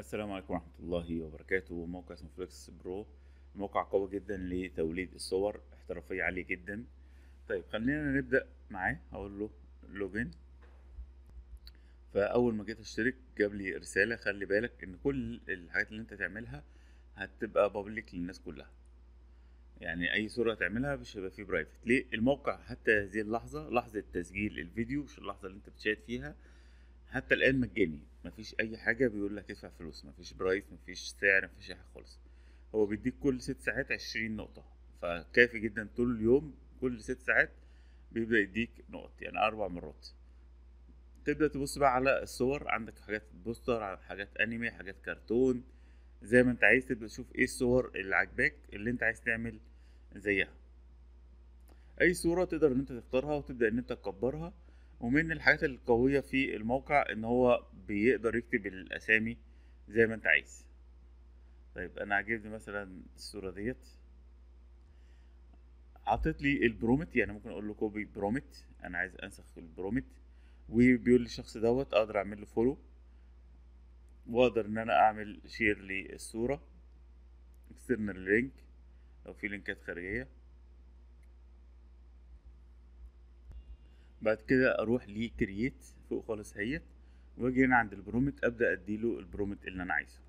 السلام عليكم ورحمة الله وبركاته موقع اسمه فليكس برو موقع قوي جدا لتوليد الصور احترافية عالية جدا طيب خلينا نبدأ معاه هقول له لوجين فأول ما جيت اشترك جاب لي رسالة خلي بالك إن كل الحاجات اللي أنت تعملها هتبقى بابليك للناس كلها يعني أي صورة تعملها مش هيبقى فيه برايفت ليه الموقع حتى هذه اللحظة لحظة تسجيل الفيديو مش اللحظة اللي أنت بتشاهد فيها حتى الآن مجاني مفيش أي حاجة بيقول لك ادفع فلوس مفيش برايس مفيش سعر مفيش أي حاجة خالص هو بيديك كل ست ساعات عشرين نقطة فكافي جدا طول اليوم كل ست ساعات بيبدأ يديك نقط يعني أربع مرات تبدأ تبص بقى على الصور عندك حاجات بوستر حاجات أنمي حاجات كرتون زي ما انت عايز تبدأ تشوف ايه الصور اللي عاجباك اللي انت عايز تعمل زيها اي صورة تقدر ان انت تختارها وتبدأ ان انت تكبرها ومن الحاجات القوية في الموقع ان هو بيقدر يكتب الاسامي زي ما انت عايز طيب انا عاجبني مثلا الصورة ديت حاطط لي البرومت يعني ممكن اقول له كوبي برومت انا عايز انسخ البرومت وبيقول لي الشخص دوت اقدر اعمل له فولو واقدر ان انا اعمل شير للصورة اكسترنال لينك لو في لينكات خارجية بعد كده اروح لكرييت فوق خالص اهيت واجي هنا عند البرومت ابدا اديله البرومت اللي انا عايزه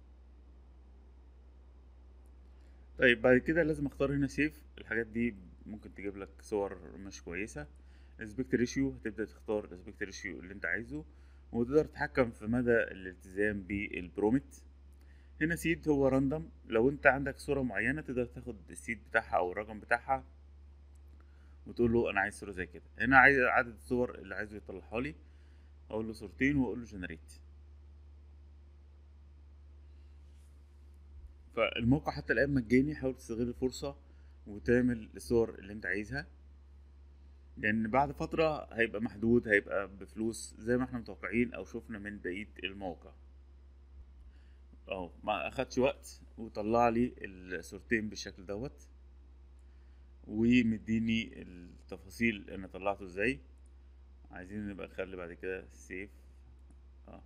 طيب بعد كده لازم اختار هنا سيف الحاجات دي ممكن تجيب لك صور مش كويسه الاسبكت ريشيو هتبدا تختار الاسبكت ريشيو اللي انت عايزه وتقدر تتحكم في مدى الالتزام بالبرومت هنا سيد هو راندوم لو انت عندك صوره معينه تقدر تاخد السيد بتاعها او الرقم بتاعها وتقول له انا عايز صوره زي كده هنا عايز عدد الصور اللي عايزه يطلعها لي اقول له صورتين واقول له جنريت فالموقع حتى الان مجاني حاول تستغل الفرصه وتعمل الصور اللي انت عايزها لان بعد فتره هيبقى محدود هيبقى بفلوس زي ما احنا متوقعين او شفنا من بقيه الموقع اهو ما اخدش وقت وطلع لي الصورتين بالشكل دوت ومديني التفاصيل انا طلعته ازاي عايزين نبقى نخلي بعد كده سيف اه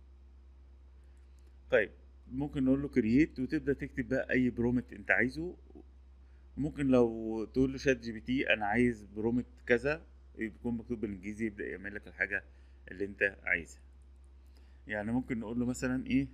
طيب ممكن نقول له كرييت وتبدا تكتب بقى اي برومت انت عايزه ممكن لو تقول له شات جي بي تي انا عايز برومت كذا يكون مكتوب بالانجليزي يبدا يعمل لك الحاجه اللي انت عايزها يعني ممكن نقول له مثلا ايه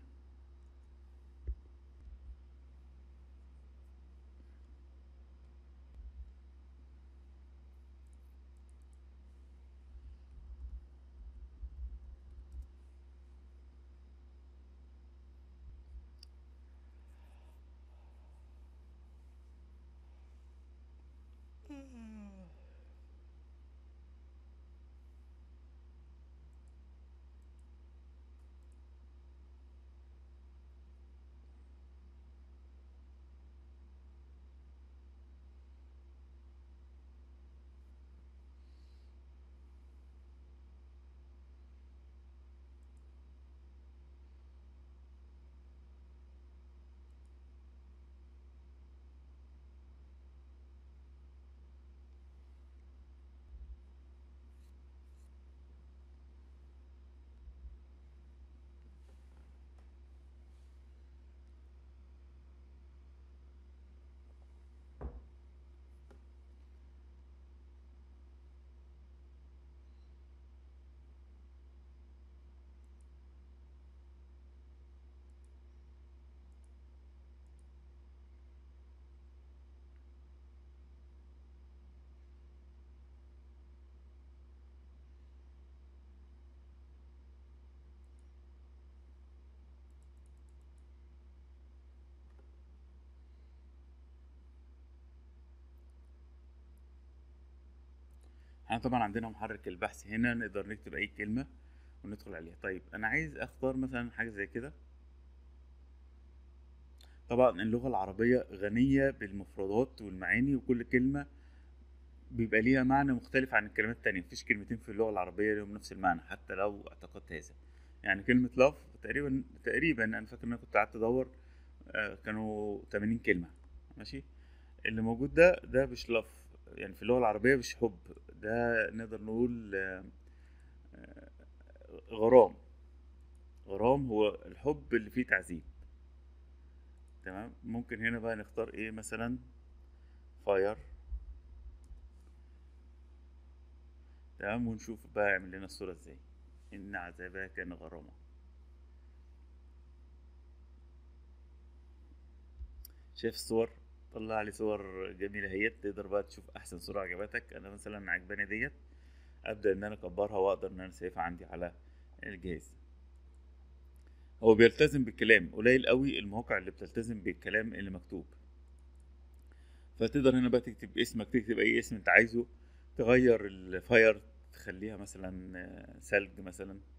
احنا طبعا عندنا محرك البحث هنا نقدر نكتب اي كلمة وندخل عليها طيب انا عايز اختار مثلا حاجة زي كده طبعا اللغة العربية غنية بالمفردات والمعاني وكل كلمة بيبقى ليها معنى مختلف عن الكلمات التانية مفيش كلمتين في اللغة العربية لهم نفس المعنى حتى لو اعتقدت هذا يعني كلمة لاف تقريبا تقريبا انا فاكر ان انا كنت قعدت ادور آه، كانوا 80 كلمة ماشي اللي موجود ده ده مش لاف يعني في اللغة العربية مش حب ده نقدر نقول آه، آه، غرام غرام هو الحب اللي فيه تعذيب تمام ممكن هنا بقى نختار ايه مثلا فاير تمام ونشوف بقى يعمل لنا الصورة ازاي ان عذابها كان غرامة شايف الصور طلع لي صور جميلة اهيت تقدر بقى تشوف احسن صورة عجبتك انا مثلا عجباني ديت ابدا ان انا اكبرها واقدر ان انا اسيفها عندي على الجهاز هو بيلتزم بالكلام قليل قوي المواقع اللي بتلتزم بالكلام اللي مكتوب فتقدر هنا بقى تكتب اسمك تكتب اي اسم انت عايزه تغير الفاير تخليها مثلا ثلج مثلا